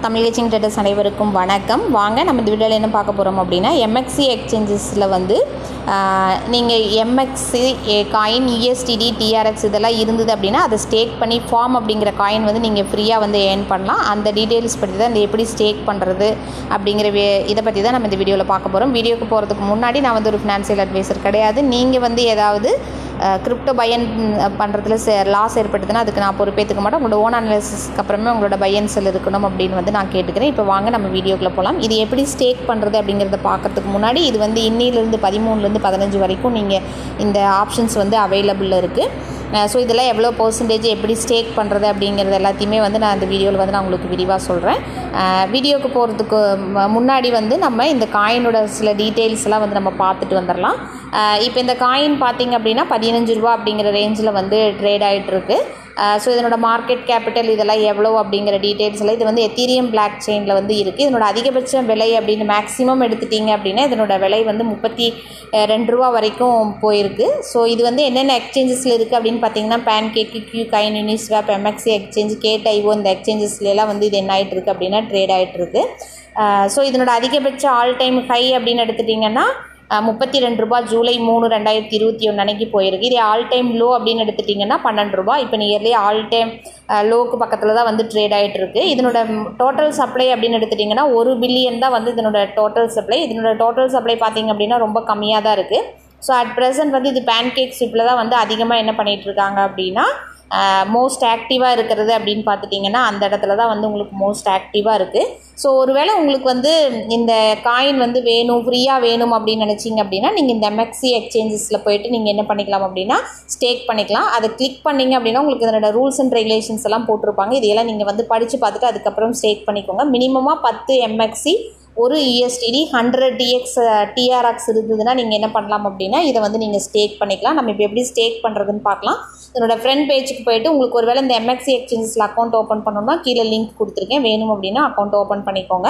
Tamil கட்சிங் traders அனைவருக்கும் வணக்கம் வாங்க நம்ம இந்த வீடியோவில் என்ன பார்க்க போகிறோம் அப்படின்னா எம்எக்சி எக்ஸ்சேஞ்சஸில் வந்து நீங்கள் எம்எக்சி காயின் யூஎஸ்டிடி டிஆர்எக்ஸ் இதெல்லாம் இருந்தது அப்படின்னா அதை ஸ்டேக் பண்ணி ஃபார்ம் அப்படிங்கிற காயின் வந்து நீங்கள் ஃப்ரீயாக வந்து ஏர்ன் பண்ணலாம் அந்த டீட்டெயில்ஸ் பற்றி தான் இந்த எப்படி ஸ்டேக் பண்ணுறது அப்படிங்கிற வே இதை பற்றி தான் நம்ம இந்த வீடியோவில் பார்க்க போகிறோம் வீடியோக்கு போகிறதுக்கு முன்னாடி நான் வந்து ஒரு ஃபினான்சியல் அட்வைசர் கிடையாது நீங்கள் வந்து ஏதாவது கிரிப்டோ பையன் பண்ணுறதுல லாஸ் ஏற்பட்டதுன்னா அதுக்கு நான் பொறுப்பேற்றுக்க மாட்டேன் உங்களோட ஓன் அனாலிசிஸ்க்கு அப்புறமே உங்களோட பையன் செல் இருக்கணும் அப்படின்னு வந்து நான் கேட்டுக்கிறேன் இப்போ வாங்க நம்ம வீடியோக்குள்ளே போகலாம் இது எப்படி ஸ்டேக் பண்ணுறது அப்படிங்கிறத பார்க்கறதுக்கு முன்னாடி இது வந்து இன்னிலேருந்து பதிமூணுலேருந்து பதினஞ்சு வரைக்கும் நீங்கள் இந்த ஆப்ஷன்ஸ் வந்து அவைலபிளில் இருக்குது ஸோ இதெல்லாம் எவ்வளோ பர்சன்டேஜ் எப்படி ஸ்டேக் பண்ணுறது அப்படிங்கிறது எல்லாத்தையுமே வந்து நான் இந்த வீடியோவில் வந்து நான் உங்களுக்கு விரிவாக சொல்கிறேன் வீடியோக்கு போகிறதுக்கு முன்னாடி வந்து நம்ம இந்த காயினோட சில டீட்டெயில்ஸ் எல்லாம் வந்து நம்ம பார்த்துட்டு வந்துடலாம் இப்போ இந்த காயின் பார்த்திங்க அப்படின்னா பதினஞ்சு ரூபா அப்படிங்கிற ரேஞ்சில் வந்து ட்ரேட் ஆகிட்டுருக்கு ஸோ இதனோட மார்க்கெட் கேபிட்டல் இதெல்லாம் எவ்வளோ அப்படிங்கிற டீட்டெயில்ஸ் எல்லாம் இது வந்து எத்தீரியம் பிளாக் செயினில் வந்து இருக்குது இதனோட அதிகபட்ச விலை அப்படின்னு மேக்ஸிமம் எடுத்துட்டிங்க அப்படின்னா இதனோட விலை வந்து முப்பத்தி ரெண்டு ரூபா வரைக்கும் போயிருக்கு ஸோ இது வந்து என்னென்ன எக்ஸ்சேஞ்சஸில் இருக்குது அப்படின்னு பார்த்தீங்கன்னா Pancake KuCoin Uniswap MEXC exchange கேடைஓ இந்த எக்ஸ்சேஞ்சஸ்லாம் வந்து இது என்ன ஆகிட்டு இருக்குது அப்படின்னா ட்ரேட் ஆகிட்டு இருக்கு ஸோ இதனோட அதிகபட்ச ஆல் டைம் ஹை அப்படின்னு எடுத்துட்டிங்கன்னா முப்பத்தி ரெண்டு ரூபா ஜூலை மூணு ரெண்டாயிரத்தி இருபத்தி ஒன்று அன்னைக்கு போயிருக்கு இதே ஆல் டைம் லோ அப்படின்னு எடுத்துட்டிங்கன்னா பன்னெண்டு ரூபா இப்போ நியர்லி ஆல் டைம் லோக்கு பக்கத்தில் தான் வந்து ட்ரேட் ஆகிட்டு இருக்கு இதனோட டோட்டல் சப்ளை அப்படின்னு எடுத்துட்டிங்கன்னா ஒரு பில்லியன் தான் வந்து இதனோட டோட்டல் சப்ளை இதனோட டோட்டல் சப்ளை பார்த்திங்க அப்படின்னா ரொம்ப கம்மியாக தான் இருக்குது ஸோ அட் ப்ரெசென்ட் வந்து இது பேன்கேக் ஸ்விப்பில் தான் வந்து அதிகமாக என்ன பண்ணிகிட்டு இருக்காங்க அப்படின்னா மோஸ்ட் ஆக்டிவாக இருக்கிறது அப்படின்னு பார்த்துட்டிங்கன்னா அந்த இடத்துல தான் வந்து உங்களுக்கு மோஸ்ட் ஆக்டிவாக இருக்குது ஸோ ஒருவேளை உங்களுக்கு வந்து இந்த காயின் வந்து வேணும் ஃப்ரீயாக வேணும் அப்படின்னு நினச்சிங்க அப்படின்னா நீங்கள் இந்த எம்எக்சி எக்ஸ்சேஞ்சஸில் போயிட்டு நீங்கள் என்ன பண்ணிக்கலாம் அப்படின்னா ஸ்டேக் பண்ணிக்கலாம் அதை கிளிக் பண்ணிங்க அப்படின்னா உங்களுக்கு இதனோட ரூல்ஸ் அண்ட் ரெகுலேஷன்ஸ் எல்லாம் போட்டிருப்பாங்க இதையெல்லாம் நீங்கள் வந்து படித்து பார்த்துட்டு அதுக்கப்புறம் ஸ்டேக் பண்ணிக்கோங்க மினிமமாக பத்து எம்எக்சி ஒரு யூஎஸ்டிடி ஹண்ட்ரட் டிஎக்ஸ் டிஆர்எக்ஸ் இருந்ததுன்னா நீங்கள் என்ன பண்ணலாம் அப்படின்னா இதை வந்து நீங்கள் ஸ்டேக் பண்ணிக்கலாம் நம்ம இப்போ எப்படி ஸ்டேக் பண்ணுறதுன்னு பார்க்கலாம் என்னோட ஃப்ரெண்ட் பேஜுக்கு போயிட்டு உங்களுக்கு ஒரு வேளை இந்த எம்எக்சி எக்ஸ்சேஞ்சஸில் அக்கௌண்ட் ஓப்பன் பண்ணணும்னா கீழே லிங்க் கொடுத்துருக்கேன் வேணும் அப்படின்னா அக்கௌண்ட் ஓப்பன் பண்ணிக்கோங்க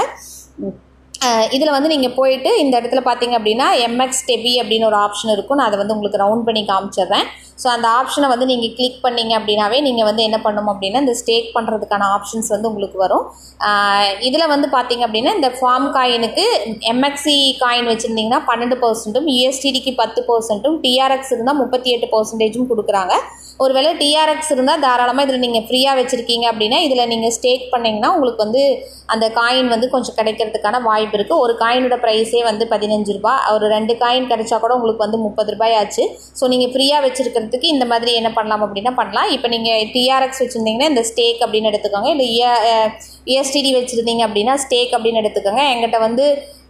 இதில் வந்து நீங்கள் போயிட்டு இந்த இடத்துல பார்த்தீங்க அப்படின்னா எம்எக்ஸ் டெபி அப்படின்னு ஒரு ஆப்ஷன் இருக்கும் நான் அதை வந்து உங்களுக்கு ரவுண்ட் பண்ணி காமிச்சிடுறேன் ஸோ அந்த ஆப்ஷனை வந்து நீங்கள் கிளிக் பண்ணிங்க அப்படின்னாவே நீங்கள் வந்து என்ன பண்ணணும் அப்படின்னா இந்த ஸ்டேக் பண்ணுறதுக்கான ஆப்ஷன்ஸ் வந்து உங்களுக்கு வரும் இதில் வந்து பார்த்தீங்க அப்படின்னா இந்த ஃபார்ம் காயினுக்கு எம்எக்சி காயின் வச்சுருந்தீங்கன்னா பன்னெண்டு பர்சன்ட்டும் யூஎஸ்டிடிக்கு பத்து பர்சன்ட்டும் டிஆர்எக்ஸ் இருந்தால் முப்பத்தி எட்டு பர்சன்டேஜும் கொடுக்குறாங்க ஒருவேளை டிஆர்எக்ஸ் இருந்தால் தாராளமாக இதில் நீங்கள் ஃப்ரீயாக வச்சுருக்கீங்க அப்படின்னா இதில் நீங்கள் ஸ்டேக் பண்ணிங்கன்னா உங்களுக்கு வந்து அந்த காயின் வந்து கொஞ்சம் கிடைக்கிறதுக்கான வாய்ப்பு இருக்குது ஒரு காயினோட ப்ரைஸே வந்து பதினஞ்சு ரூபா ஒரு ரெண்டு காயின் கிடைச்சா கூட உங்களுக்கு வந்து முப்பது ரூபாய் ஆச்சு ஸோ நீங்கள் ஃப்ரீயாக வச்சுருக்கிறதுக்கு இந்த மாதிரி என்ன பண்ணலாம் அப்படின்னா பண்ணலாம் இப்போ நீங்கள் டிஆர்எக்ஸ் வச்சுருந்தீங்கன்னா இந்த ஸ்டேக் அப்படின்னு எடுத்துக்கோங்க இல்லை இஎஸ்டிடி வச்சுருந்தீங்க அப்படின்னா ஸ்டேக் அப்படின்னு எடுத்துக்கோங்க எங்கிட்ட வந்து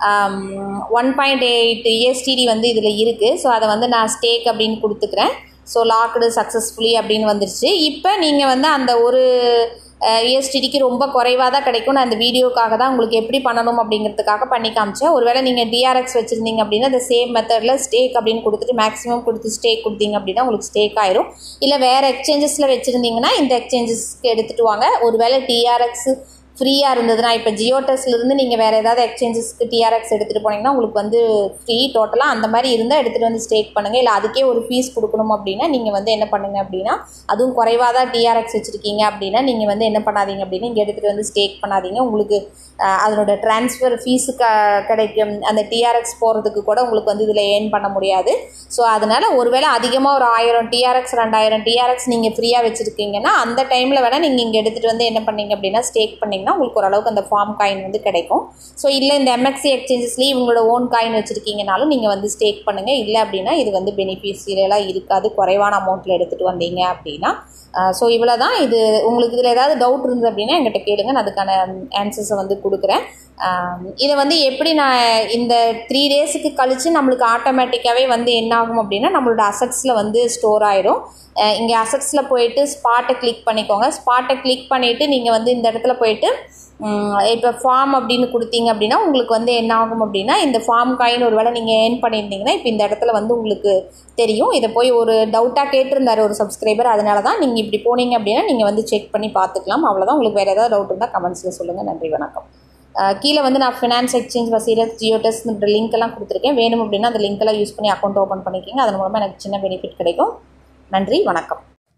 ஒன் பாயிண்ட் எயிட் இஎஸ்டிடி வந்து இதில் இருக்குது ஸோ அதை வந்து நான் ஸ்டேக் அப்படின்னு கொடுத்துக்கிறேன் ஸோ லாக்டு சக்ஸஸ்ஃபுல்லி அப்படின்னு வந்துருச்சு இப்போ நீங்கள் வந்து அந்த ஒரு யூஎஸ்டிடிக்கு ரொம்ப குறைவாக தான் கிடைக்கும் நான் அந்த வீடியோக்காக தான் உங்களுக்கு எப்படி பண்ணணும் அப்படிங்கிறதுக்காக பண்ணி காமிச்சேன் ஒருவேளை நீங்கள் டிஆர்எக்ஸ் வச்சுருந்தீங்க அப்படின்னா அந்த சேம் மெத்தடில் ஸ்டேக் அப்படின்னு கொடுத்துட்டு மேக்ஸிமம் கொடுத்து ஸ்டேக் கொடுத்தீங்க அப்படின்னா உங்களுக்கு ஸ்டேக் ஆயிரும் இல்லை வேறு எக்ஸ்சேஞ்சஸில் வச்சுருந்தீங்கன்னா இந்த எக்ஸ்சேஞ்சஸ்க்கு எடுத்துகிட்டு வாங்க ஒருவேளை டிஆர்எக்ஸ் ஃப்ரீயாக இருந்ததுன்னா இப்போ ஜியோ டெஸ்ட்லேருந்து நீங்கள் வேறு ஏதாவது எக்ஸ்சேஞ்சஸ்க்கு டிஆர்எக்ஸ் எடுத்துகிட்டு போனீங்கன்னா உங்களுக்கு வந்து ஃப்ரீ டோட்டலாக அந்த மாதிரி இருந்தால் எடுத்துகிட்டு வந்து ஸ்டேக் பண்ணுங்கள் இல்லை அதுக்கே ஒரு ஃபீஸ் கொடுக்கணும் அப்படின்னா நீங்கள் வந்து என்ன பண்ணுங்கள் அப்படின்னா அதுவும் குறைவாக தான் டிஆர்எக்ஸ் வச்சுருக்கீங்க அப்படின்னா நீங்கள் வந்து என்ன பண்ணாதீங்க அப்படின்னா இங்கே எடுத்துகிட்டு வந்து ஸ்டேக் பண்ணாதீங்க உங்களுக்கு அதனோட ட்ரான்ஸ்ஃபர் ஃபீஸு க கிடைக்கும் அந்த டிஆர்எக்ஸ் போகிறதுக்கு கூட உங்களுக்கு வந்து இதில் ஏர்ன் பண்ண முடியாது ஸோ அதனால் ஒருவேளை அதிகமாக ஒரு ஆயிரம் டிஆர்எக்ஸ் ரெண்டாயிரம் டிஆர்எக்ஸ் நீங்கள் ஃப்ரீயாக வச்சுருக்கீங்கன்னா அந்த டைமில் வேணால் நீங்கள் இங்கே எடுத்துகிட்டு வந்து என்ன பண்ணீங்க அப்படின்னா ஸ்டேக் பண்ணிங்கன்னா உங்களுக்கு ஓரளவுக்கு அந்த ஃபார்ம் காயின் வந்து கிடைக்கும் ஸோ இல்லை இந்த எம்எக்சி எக்ஸ்சேஞ்சஸ்லேயும் இவங்களோட ஓன் காயின் வச்சுருக்கீங்கனாலும் நீங்கள் வந்து ஸ்டேக் பண்ணுங்கள் இல்லை அப்படின்னா இது வந்து பெனிஃபிட்ஸியலாக இருக்காது குறைவான அமௌண்ட்டில் எடுத்துகிட்டு வந்தீங்க அப்படின்னா ஸோ இவ்வளோ தான் இது உங்களுக்கு இதில் ஏதாவது டவுட் இருந்தது அப்படின்னா என்கிட்ட கேளுங்க நான் அதுக்கான ஆன்சர்ஸை வந்து கொடுக்குறேன் இதை வந்து எப்படி நான் இந்த த்ரீ டேஸுக்கு கழித்து நம்மளுக்கு ஆட்டோமேட்டிக்காகவே வந்து என்ன ஆகும் அப்படின்னா நம்மளோட அசட்ஸில் வந்து ஸ்டோர் ஆயிரும் இங்கே அசட்ஸில் போயிட்டு ஸ்பாட்டை கிளிக் பண்ணிக்கோங்க ஸ்பாட்டை கிளிக் பண்ணிவிட்டு நீங்கள் வந்து இந்த இடத்துல போயிட்டு இப்போ ஃபார்ம் அப்படின்னு கொடுத்தீங்க அப்படின்னா உங்களுக்கு வந்து என்ன ஆகும் அப்படின்னா இந்த ஃபார்ம் காயின் ஒரு வேளை நீங்கள் ஏர்ன் பண்ணியிருந்தீங்கன்னா இப்போ இந்த இடத்துல வந்து உங்களுக்கு தெரியும் இதை போய் ஒரு டவுட்டாக கேட்டிருந்தார் ஒரு சப்ஸ்கிரைபர் அதனால தான் நீங்கள் இப்படி போனீங்க அப்படின்னா நீங்கள் வந்து செக் பண்ணி பார்த்துக்கலாம் அவ்வளோதான் உங்களுக்கு வேறு ஏதாவது டவுட் இருந்தால் கமெண்ட்ஸில் சொல்லுங்கள் நன்றி வணக்கம் கீழே வந்து நான் ஃபினான்ஸ் எக்ஸ்சேஞ்ச் வசீரஸ் ஜியோடெஸ் இந்த லிங்க் எல்லாம் கொடுத்துருக்கேன் வேணும் அப்படின்னா அந்த லிங்க் எல்லாம் யூஸ் பண்ணி அக்கௌண்ட் ஓப்பன் பண்ணிக்கிங்க அதன் மூலமாக எனக்கு சின்ன பெனிஃபிட் கிடைக்கும் நன்றி வணக்கம்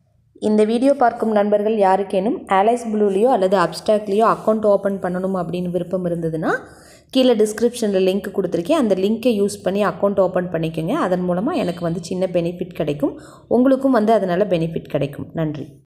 இந்த வீடியோ பார்க்கும் நண்பர்கள் யாருக்கேனும் ஆலைஸ் ப்ளூலேயோ அல்லது அப்டாக்லேயோ அக்கௌண்ட் ஓப்பன் பண்ணணும் அப்படின்னு விருப்பம் இருந்ததுன்னா கீழே டிஸ்கிரிப்ஷனில் லிங்க் கொடுத்துருக்கேன் அந்த லிங்க்கை யூஸ் பண்ணி அக்கௌண்ட் ஓப்பன் பண்ணிக்கோங்க அதன் மூலமாக எனக்கு வந்து சின்ன பெனிஃபிட் கிடைக்கும் உங்களுக்கும் வந்து அதனால் பெனிஃபிட் கிடைக்கும் நன்றி